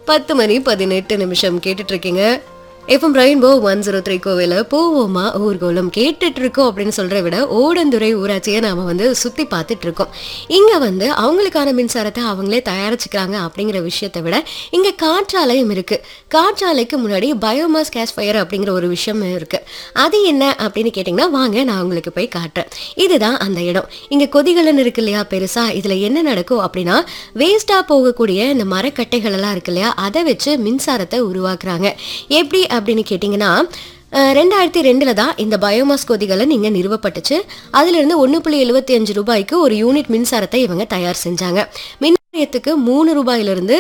பத்து மணி பதினெட்டு நிமிஷம் கேட்டுட்டு இருக்கீங்க FM rainbow one zero three கோவில போவோமா ஊர்கோலம் கேட்டுட்டு இருக்கோம் அப்படின்னு சொல்றத விட ஓடந்துறை ஊராட்சியை நாம வந்து சுத்தி பார்த்துட்டு இருக்கோம் இங்க வந்து அவங்களுக்கான மின்சாரத்தை அவங்களே தயாரிச்சுக்கிறாங்க அப்படிங்கிற விஷயத்தை விட இங்க காற்றாலையும் இருக்கு காற்றாலைக்கு முன்னாடி பயோமாஸ் கேஸ் ஃபயர் அப்படிங்கிற ஒரு விஷயம் இருக்கு அது என்ன அப்படின்னு கேட்டிங்கன்னா வாங்க நான் உங்களுக்கு போய் காட்டுறேன் இதுதான் அந்த இடம் இங்க கொதிகலன் இருக்கு இல்லையா பெருசா இதுல என்ன நடக்கும் அப்படின்னா வேஸ்டா போகக்கூடிய இந்த மரக்கட்டைகள் எல்லாம் இருக்கு இல்லையா அதை வச்சு மின்சாரத்தை உருவாக்குறாங்க எப்படி அப்படின்னு கேட்டிங்கன்னா அஹ், ரெண்டாயிரத்தி ரெண்டில் தான் இந்த பயோமாஸ் கொதிகலன் இங்கே நிறுவப்பட்டுச்சு அதிலிருந்து ஒன்று புள்ளி எழுபத்தி அஞ்சு ரூபாய்க்கு ஒரு யூனிட் மின்சாரத்தை இவங்க தயார் செஞ்சாங்க மின் நிலையத்துக்கு மூணு ரூபாயிலிருந்து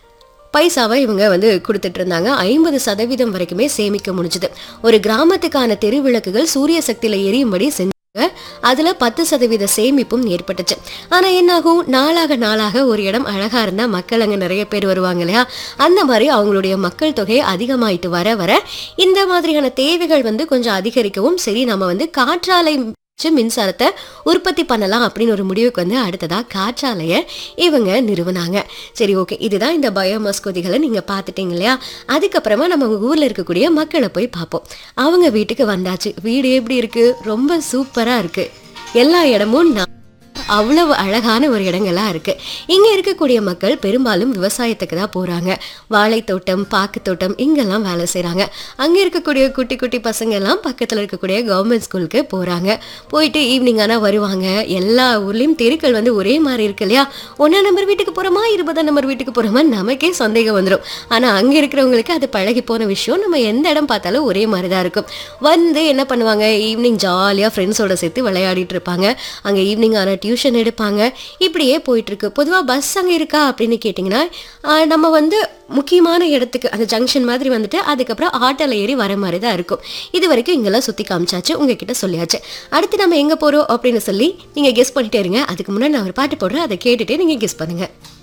பைசாவை இவங்க வந்து கொடுத்துட்டு இருந்தாங்க ஐம்பது சதவீதம் வரைக்குமே சேமிக்க முடிஞ்சுது ஒரு கிராமத்துக்கான தெருவிளக்குகள் சூரிய சக்தியில எரியும்படி செஞ்சாங்க அதுல பத்து சதவீத சேமிப்பும் ஏற்பட்டுச்சு ஆனா என்னாகும் நாளாக நாளாக ஒரு இடம் அழகா இருந்தா மக்கள் அங்க நிறைய பேர் வருவாங்க இல்லையா அந்த மாதிரி அவங்களுடைய மக்கள் தொகை அதிகமாயிட்டு வர வர இந்த மாதிரியான தேவைகள் வந்து கொஞ்சம் அதிகரிக்கவும் சரி நம்ம வந்து காற்றாலை வச்சு மின்சாரத்தை உற்பத்தி பண்ணலாம் அப்படின்னு ஒரு முடிவுக்கு வந்து அடுத்ததா காற்றாலைய இவங்க நிறுவனாங்க சரி ஓகே இதுதான் இந்த பயோமாஸ் கொதிகளை நீங்க பார்த்துட்டீங்க இல்லையா அதுக்கப்புறமா நம்ம ஊர்ல இருக்கக்கூடிய மக்களை போய் பார்ப்போம் அவங்க வீட்டுக்கு வந்தாச்சு வீடு எப்படி இருக்கு ரொம்ப சூப்பரா இருக்கு எல்லா இடமும் நா- அவ்வளவு அழகான ஒரு இடங்களா இருக்கு இங்க இருக்கக்கூடிய மக்கள் பெரும்பாலும் விவசாயத்துக்கு தான் போறாங்க வாழைத்தோட்டம் பாக்குத்தோட்டம் இங்கெல்லாம் வேலை செய்றாங்க அங்க இருக்கக்கூடிய குட்டி குட்டி பசங்க எல்லாம் பக்கத்துல இருக்கக்கூடிய கவர்மெண்ட் ஸ்கூலுக்கு போறாங்க போயிட்டு ஈவினிங் ஆனா வருவாங்க எல்லா ஊர்லயும் தெருக்கள் வந்து ஒரே மாதிரி இருக்கு இல்லையா ஒன்னா நம்பர் வீட்டுக்கு போறோமா இருபதாம் நம்பர் வீட்டுக்கு போறோமா நமக்கே சந்தேகம் வந்துடும் ஆனா அங்க இருக்கிறவங்களுக்கு அது பழகி போன விஷயம் நம்ம எந்த இடம் பார்த்தாலும் ஒரே மாதிரி தான் இருக்கும் வந்து என்ன பண்ணுவாங்க ஈவினிங் ஜாலியா ஃப்ரெண்ட்ஸோட சேர்த்து விளையாடிட்டு இருப்பாங்க அங்க ஈவினிங் ஆன டியூஷன் எடுப்பாங்க இப்படியே போயிட்டு இருக்கு பொதுவா பஸ் அங்க இருக்கா அப்படின்னு கேட்டிங்கன்னா ஆஹ், நம்ம வந்து முக்கியமான இடத்துக்கு அந்த ஜங்ஷன் மாதிரி வந்துட்டு அதுக்கப்புறம் ஆட்டோல ஏறி வர மாதிரி தான் இருக்கும் இது வரைக்கும் இங்கெல்லாம் சுத்தி காமிச்சாச்சு உங்ககிட்ட சொல்லியாச்சு அடுத்து நம்ம எங்க போறோம் அப்படின்னு சொல்லி நீங்க கெஸ் பண்ணிட்டே இருங்க அதுக்கு முன்னாடி நான் ஒரு பாட்டு போடுறேன் அதை கேட்டுட்டு நீங்க கெஸ் பண்ணுங்க